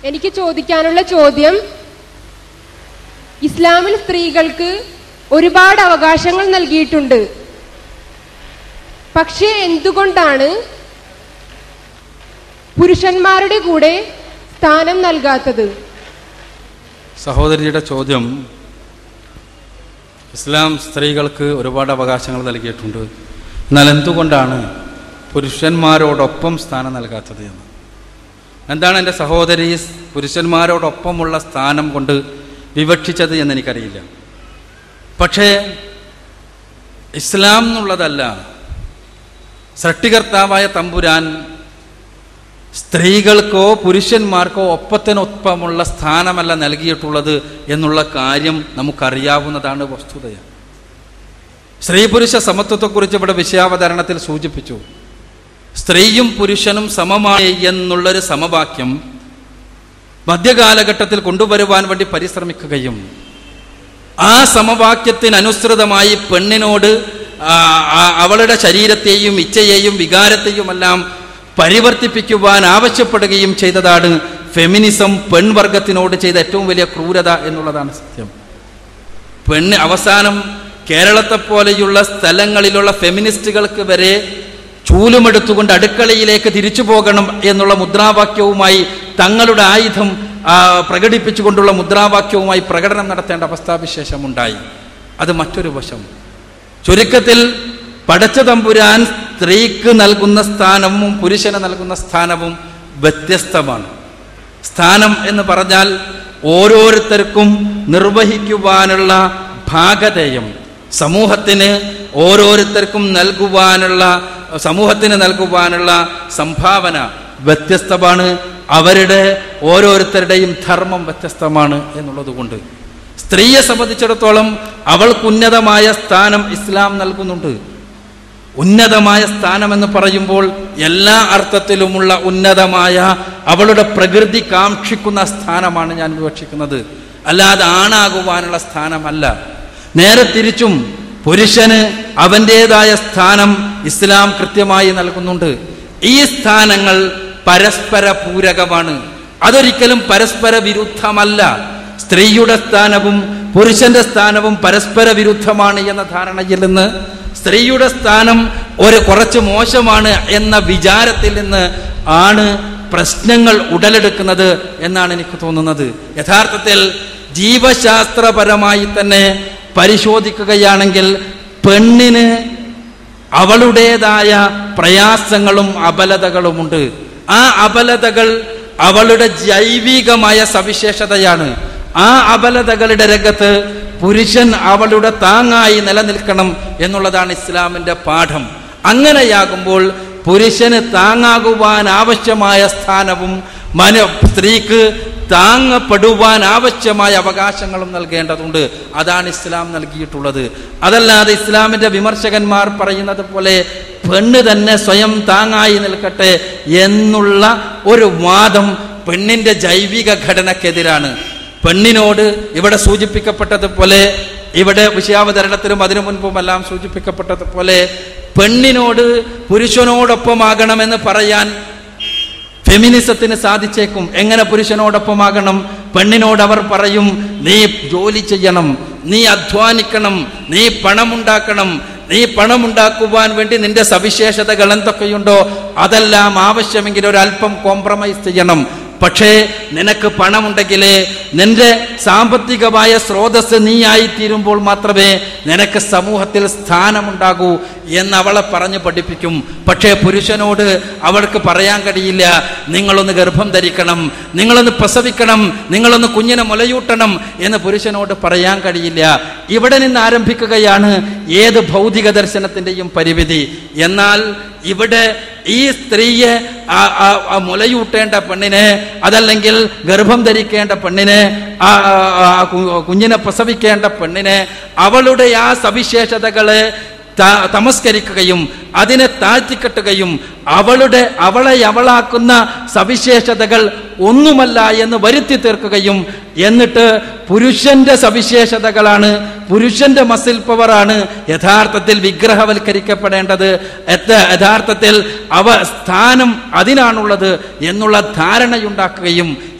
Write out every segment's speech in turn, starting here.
എനിക്ക് ചോദിക്കാനുള്ള ചോദ്യം ഇസ്ലാമിൽ സ്ത്രീകൾക്ക് ഒരുപാട് അവകാശങ്ങൾ നൽകിയിട്ടുണ്ട് പക്ഷേ എന്തുകൊണ്ടാണ് പുരുഷന്മാരുടെ കൂടെ സ്ഥാനം നൽകാത്തത് സഹോദരിയുടെ ചോദ്യം ഇസ്ലാം സ്ത്രീകൾക്ക് ഒരുപാട് അവകാശങ്ങൾ നൽകിയിട്ടുണ്ട് എന്നാൽ എന്തുകൊണ്ടാണ് പുരുഷന്മാരോടൊപ്പം സ്ഥാനം നൽകാത്തത് എന്ന് എന്താണ് എൻ്റെ സഹോദരി പുരുഷന്മാരോടൊപ്പമുള്ള സ്ഥാനം കൊണ്ട് വിവക്ഷിച്ചത് എന്ന് എനിക്കറിയില്ല പക്ഷേ ഇസ്ലാം എന്നുള്ളതല്ല സൃഷ്ടികർത്താവായ തമ്പുരാൻ സ്ത്രീകൾക്കോ പുരുഷന്മാർക്കോ ഒപ്പത്തിനൊപ്പമുള്ള സ്ഥാനമല്ല നൽകിയിട്ടുള്ളത് എന്നുള്ള കാര്യം നമുക്കറിയാവുന്നതാണ് വസ്തുതയാണ് സ്ത്രീ പുരുഷ സമത്വത്തെക്കുറിച്ച് ഇവിടെ വിഷയാവതരണത്തിൽ സൂചിപ്പിച്ചു സ്ത്രീയും പുരുഷനും സമമായി എന്നുള്ളൊരു സമവാക്യം മധ്യകാലഘട്ടത്തിൽ കൊണ്ടുവരുവാൻ വേണ്ടി പരിശ്രമിക്കുകയും ആ സമവാക്യത്തിനനുസൃതമായി പെണ്ണിനോട് ആ, ആ, അവളുടെ ശരീരത്തെയും ഇച്ഛയെയും വികാരത്തെയുമെല്ലാം പരിവർത്തിപ്പിക്കുവാൻ ആവശ്യപ്പെടുകയും ചെയ്തതാണ് ഫെമിനിസം പെൺവർഗത്തിനോട് ചെയ്ത ഏറ്റവും വലിയ ക്രൂരത എന്നുള്ളതാണ് സത്യം പെണ്ണ് അവസാനം കേരളത്തെ പോലെയുള്ള സ്ഥലങ്ങളിലുള്ള ഫെമിനിസ്റ്റുകൾക്ക് വരെ ചൂലുമെടുത്തുകൊണ്ട് അടുക്കളയിലേക്ക് തിരിച്ചു പോകണം എന്നുള്ള മുദ്രാവാക്യവുമായി തങ്ങളുടെ ആയുധം ആ, പ്രകടിപ്പിച്ചുകൊണ്ടുള്ള മുദ്രാവാക്യവുമായി പ്രകടനം നടത്തേണ്ട അവസ്ഥാവിശേഷമുണ്ടായി അത് മറ്റൊരു വശം ചുരുക്കത്തിൽ പടച്ച തമ്പുരാൻ സ്ത്രീക്ക് നൽകുന്ന സ്ഥാനവും പുരുഷന് നൽകുന്ന സ്ഥാനവും വ്യത്യസ്തമാണ് സ്ഥാനം എന്ന് പറഞ്ഞാൽ ഓരോരുത്തർക്കും നിർവഹിക്കുവാനുള്ള ഭാഗധേയം സമൂഹത്തിന് ഓരോരുത്തർക്കും നൽകുവാനുള്ള സമൂഹത്തിന് നൽകുവാനുള്ള സംഭാവന വ്യത്യസ്തമാണ് അവരുടെ ഓരോരുത്തരുടെയും ധർമ്മം വ്യത്യസ്തമാണ് എന്നുള്ളത് കൊണ്ട് സ്ത്രീയെ സംബന്ധിച്ചിടത്തോളം അവൾക്ക് ഉന്നതമായ സ്ഥാനം ഇസ്ലാം നൽകുന്നുണ്ട് ഉന്നതമായ സ്ഥാനം എന്ന് പറയുമ്പോൾ എല്ലാ അർത്ഥത്തിലുമുള്ള ഉന്നതമായ അവളുടെ പ്രകൃതി കാക്ഷിക്കുന്ന സ്ഥാനമാണ് ഞാൻ വിവക്ഷിക്കുന്നത് അല്ലാതെ ആണാകുവാനുള്ള സ്ഥാനമല്ല നേരെ തിരിച്ചും പുരുഷന് അവൻ്റെതായ സ്ഥാനം ഇസ്ലാം കൃത്യമായി നൽകുന്നുണ്ട് ഈ സ്ഥാനങ്ങൾ പരസ്പര പൂരകമാണ് അതൊരിക്കലും പരസ്പര വിരുദ്ധമല്ല സ്ത്രീയുടെ സ്ഥാനവും പുരുഷന്റെ സ്ഥാനവും പരസ്പര വിരുദ്ധമാണ് എന്ന ധാരണയിൽ നിന്ന് സ്ത്രീയുടെ സ്ഥാനം ഒരു കുറച്ച് മോശമാണ് എന്ന വിചാരത്തിൽ നിന്ന് ആണ് പ്രശ്നങ്ങൾ ഉടലെടുക്കുന്നത് എന്നാണ് എനിക്ക് തോന്നുന്നത് യഥാർത്ഥത്തിൽ ജീവശാസ്ത്രപരമായി തന്നെ പരിശോധിക്കുകയാണെങ്കിൽ പെണ്ണിന് അവളുടേതായ പ്രയാസങ്ങളും അബലതകളുമുണ്ട് ആ അബലതകൾ അവളുടെ ജൈവികമായ സവിശേഷതയാണ് ആ അബലതകളുടെ രംഗത്ത് പുരുഷൻ അവളുടെ താങ്ങായി നിലനിൽക്കണം എന്നുള്ളതാണ് ഇസ്ലാമിന്റെ പാഠം അങ്ങനെയാകുമ്പോൾ പുരുഷന് താങ്ങാകുവാൻ ആവശ്യമായ സ്ഥാനവും മന സ്ത്രീക്ക് താങ്ങപ്പെടുവാൻ ആവശ്യമായ അവകാശങ്ങളും നൽകേണ്ടതുണ്ട് അതാണ് ഇസ്ലാം നൽകിയിട്ടുള്ളത് അതല്ലാതെ ഇസ്ലാമിന്റെ വിമർശകന്മാർ പറയുന്നത് പോലെ പെണ്ണ് തന്നെ സ്വയം താങ്ങായി നിൽക്കട്ടെ എന്നുള്ള ഒരു വാദം പെണ്ണിന്റെ ജൈവിക ഘടനക്കെതിരാണ് പെണ്ണിനോട് ഇവിടെ സൂചിപ്പിക്കപ്പെട്ടതുപോലെ ഇവിടെ വിഷയാവതരണത്തിലും അതിനു മുൻപും എല്ലാം സൂചിപ്പിക്കപ്പെട്ടതുപോലെ പെണ്ണിനോട് പുരുഷനോടൊപ്പമാകണമെന്ന് പറയാൻ ഫെമിനിസത്തിന് സാധിച്ചേക്കും എങ്ങനെ പുരുഷനോടൊപ്പമാകണം പെണ്ണിനോട് അവർ പറയും നീ ജോലി ചെയ്യണം നീ അധ്വാനിക്കണം നീ പണമുണ്ടാക്കണം നീ പണമുണ്ടാക്കുവാൻ വേണ്ടി നിന്റെ സവിശേഷതകൾ എന്തൊക്കെയുണ്ടോ അതെല്ലാം ആവശ്യമെങ്കിൽ ഒരല്പം കോംപ്രമൈസ് ചെയ്യണം പക്ഷേ നിനക്ക് പണമുണ്ടെങ്കിലേ നിന്റെ സാമ്പത്തികമായ സ്രോതസ് നീയായി തീരുമ്പോൾ മാത്രമേ നിനക്ക് സമൂഹത്തിൽ സ്ഥാനമുണ്ടാകൂ എന്ന് അവളെ പറഞ്ഞ് പഠിപ്പിക്കും പക്ഷേ പുരുഷനോട് അവൾക്ക് പറയാൻ കഴിയില്ല നിങ്ങളൊന്ന് ഗർഭം ധരിക്കണം നിങ്ങളൊന്ന് പ്രസവിക്കണം നിങ്ങളൊന്ന് കുഞ്ഞിനെ മുലയൂട്ടണം എന്ന് പുരുഷനോട് പറയാൻ കഴിയില്ല ഇവിടെ നിന്ന് ആരംഭിക്കുകയാണ് ഏത് ഭൗതിക ദർശനത്തിൻ്റെയും പരിമിതി എന്നാൽ ഇവിടെ ഈ സ്ത്രീയെ ആ- ആ- ആ മുലയൂട്ടേണ്ട പെണ്ണിനെ അതല്ലെങ്കിൽ ഗർഭം ധരിക്കേണ്ട പെണ്ണിനെ ആ ആ- ആ കു- കുഞ്ഞിനെ പ്രസവിക്കേണ്ട പെണ്ണിനെ അവളുടെ ആ സവിശേഷതകളെ ത- തമസ്കരിക്കുകയും അതിനെ താഴ്ത്തിക്കെട്ടുകയും അവളുടെ അവളെ അവളാക്കുന്ന സവിശേഷതകൾ ഒന്നുമല്ല എന്ന് വരുത്തി തീർക്കുകയും എന്നിട്ട് പുരുഷന്റെ സവിശേഷതകളാണ് പുരുഷന്റെ മസിൽ പവറാണ് യഥാർത്ഥത്തിൽ വിഗ്രഹവൽക്കരിക്കപ്പെടേണ്ടത് യഥ- യഥാർത്ഥത്തിൽ അവ സ്ഥാനം അതിനാണുള്ളത് എന്നുള്ള ധാരണയുണ്ടാക്കുകയും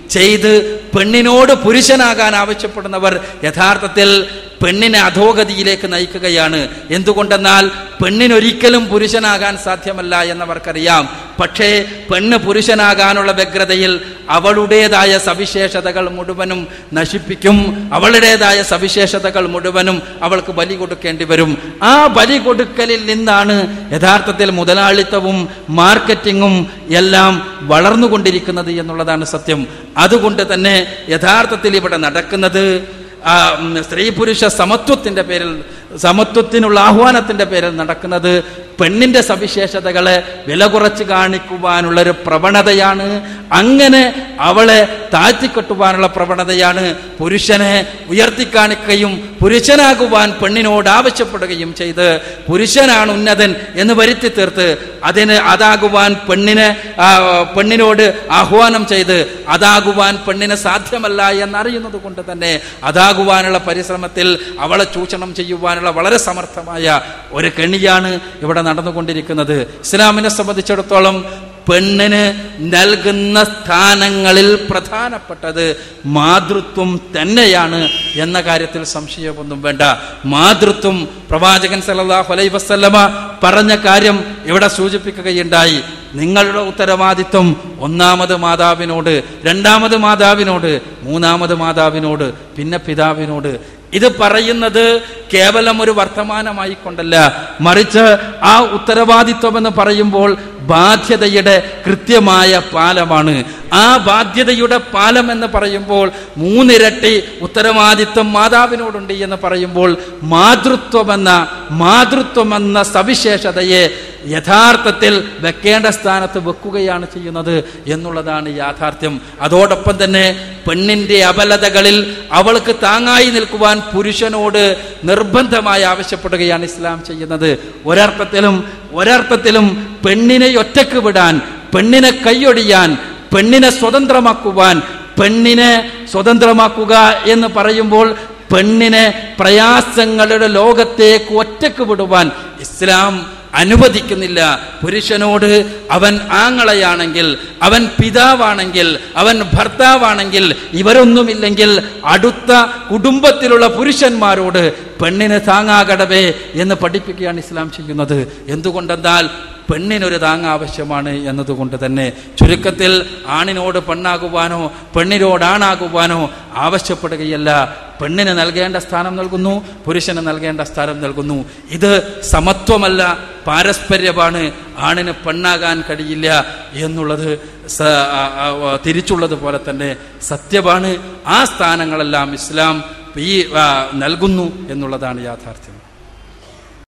ചെയ്ത് പെണ്ണിനോട് പുരുഷനാകാൻ ആവശ്യപ്പെടുന്നവർ യഥാർത്ഥത്തിൽ പെണ്ണിനെ അധോഗതിയിലേക്ക് നയിക്കുകയാണ് എന്തുകൊണ്ടെന്നാൽ പെണ്ണിനൊരിക്കലും പുരുഷനാകാൻ സാധ്യമല്ല എന്നവർക്കറിയാം പക്ഷേ പെണ്ണ് പുരുഷനാകാനുള്ള വ്യഗ്രതയിൽ അവളുടേതായ സവിശേഷതകൾ മുഴുവനും നശിപ്പിക്കും അവളുടേതായ സവിശേഷതകൾ മുഴുവനും അവൾക്ക് ബലി കൊടുക്കേണ്ടി വരും ആ ബലി കൊടുക്കലിൽ നിന്നാണ് യഥാർത്ഥത്തിൽ മുതലാളിത്തവും മാർക്കറ്റിങ്ങും എല്ലാം വളർന്നുകൊണ്ടിരിക്കുന്നത് എന്നുള്ളതാണ് സത്യം അതുകൊണ്ട് തന്നെ യഥാർത്ഥത്തിൽ ഇവിടെ നടക്കുന്നത് ആ, ഉം, സ്ത്രീ പുരുഷ സമത്വത്തിന്റെ പേരിൽ സമത്വത്തിനുള്ള ആഹ്വാനത്തിന്റെ പേരിൽ നടക്കുന്നത് പെണ്ണിന്റെ സവിശേഷതകളെ വില കുറച്ച് കാണിക്കുവാനുള്ള ഒരു പ്രവണതയാണ് അങ്ങനെ അവളെ താഴ്ത്തിക്കെട്ടുവാനുള്ള പ്രവണതയാണ് പുരുഷനെ ഉയർത്തിക്കാണിക്കുകയും പുരുഷനാകുവാൻ പെണ്ണിനോട് ആവശ്യപ്പെടുകയും ചെയ്ത് പുരുഷനാണ് ഉന്നതൻ എന്ന് വരുത്തി തീർത്ത് അതിന് അതാകുവാൻ പെണ്ണിനെ ആ, പെണ്ണിനോട് ആഹ്വാനം ചെയ്ത് അതാകുവാൻ പെണ്ണിന് സാധ്യമല്ല എന്നറിയുന്നത് കൊണ്ട് തന്നെ അതാകുവാനുള്ള പരിശ്രമത്തിൽ അവളെ ചൂഷണം ചെയ്യുവാനുള്ള വളരെ സമർത്ഥമായ ഒരു കെണിയാണ് ഇവിടെ നടന്നുകൊണ്ടിരിക്കുന്നത് ഇസ്ലാമിനെ സംബന്ധിച്ചിടത്തോളം പെണ്ണിന് നൽകുന്ന സ്ഥാനങ്ങളിൽ പ്രധാനപ്പെട്ടത് മാതൃത്വം തന്നെയാണ് എന്ന കാര്യത്തിൽ സംശയമൊന്നും വേണ്ട മാതൃത്വം പ്രവാചകൻ സല്ലല്ലാഹു അലൈഹി വസല്ലമ പറഞ്ഞ കാര്യം ഇവിടെ സൂചിപ്പിക്കുകയുണ്ടായി നിങ്ങളുടെ ഉത്തരവാദിത്വം ഒന്നാമത് മാതാവിനോട് രണ്ടാമത് മാതാവിനോട് മൂന്നാമത് മാതാവിനോട് പിന്നെ പിതാവിനോട് ഇത് പറയുന്നത് കേവലം ഒരു വർത്തമാനമായി കൊണ്ടല്ല മറിച്ച് ആ ഉത്തരവാദിത്വം എന്ന് പറയുമ്പോൾ ബാധ്യതയുടെ കൃത്യമായ പാലമാണ് ആ ബാധ്യതയുടെ പാലം എന്ന് പറയുമ്പോൾ മൂന്നിരട്ടി ഉത്തരവാദിത്വം മാതാവിനോടുണ്ട് എന്ന് പറയുമ്പോൾ മാതൃത്വമെന്ന മാതൃത്വമെന്ന സവിശേഷതയെ യഥാർത്ഥത്തിൽ വെക്കേണ്ട സ്ഥാനത്ത് വെക്കുകയാണ് ചെയ്യുന്നത് എന്നുള്ളതാണ് യാഥാർത്ഥ്യം അതോടൊപ്പം തന്നെ പെണ്ണിന്റെ അബലതകളിൽ അവൾക്ക് താങ്ങായി നിൽക്കുവാൻ പുരുഷനോട് നിർബന്ധമായി ആവശ്യപ്പെടുകയാണ് ഇസ്ലാം ചെയ്യുന്നത് ഒരർത്ഥത്തിലും ഒരർത്ഥത്തിലും പെണ്ണിനെ ഒറ്റക്ക് വിടാൻ പെണ്ണിനെ കൈയൊടിയാൻ പെണ്ണിനെ സ്വതന്ത്രമാക്കുവാൻ പെണ്ണിനെ സ്വതന്ത്രമാക്കുക എന്ന് പറയുമ്പോൾ പെണ്ണിനെ പ്രയാസങ്ങളുടെ ലോകത്തേക്ക് ഒറ്റക്ക് വിടുവാൻ ഇസ്ലാം അനുവദിക്കുന്നില്ല പുരുഷനോട് അവൻ ആങ്ങളയാണെങ്കിൽ അവൻ പിതാവാണെങ്കിൽ അവൻ ഭർത്താവാണെങ്കിൽ ഇവരൊന്നുമില്ലെങ്കിൽ അടുത്ത കുടുംബത്തിലുള്ള പുരുഷന്മാരോട് പെണ്ണിന് താങ്ങാകടവേ എന്ന് പഠിപ്പിക്കുകയാണ് ഇസ്ലാം ചെയ്യുന്നത് എന്തുകൊണ്ടെന്നാൽ പെണ്ണിനൊരു താങ്ങ് ആവശ്യമാണ് എന്നതുകൊണ്ട് തന്നെ ചുരുക്കത്തിൽ ആണിനോട് പെണ്ണാകുവാനോ പെണ്ണിനോട് ആണാകുവാനോ ആവശ്യപ്പെടുകയല്ല പെണ്ണിന് നൽകേണ്ട സ്ഥാനം നൽകുന്നു പുരുഷന് നൽകേണ്ട സ്ഥാനം നൽകുന്നു ഇത് സമത്വമല്ല പാരസ്പര്യമാണ് ആണിന് പെണ്ണാകാൻ കഴിയില്ല എന്നുള്ളത് സ- ആ- ആ- തിരിച്ചുള്ളത് പോലെ തന്നെ സത്യമാണ് ആ സ്ഥാനങ്ങളെല്ലാം ഇസ്ലാം ഈ ആ, നൽകുന്നു എന്നുള്ളതാണ് യാഥാർത്ഥ്യം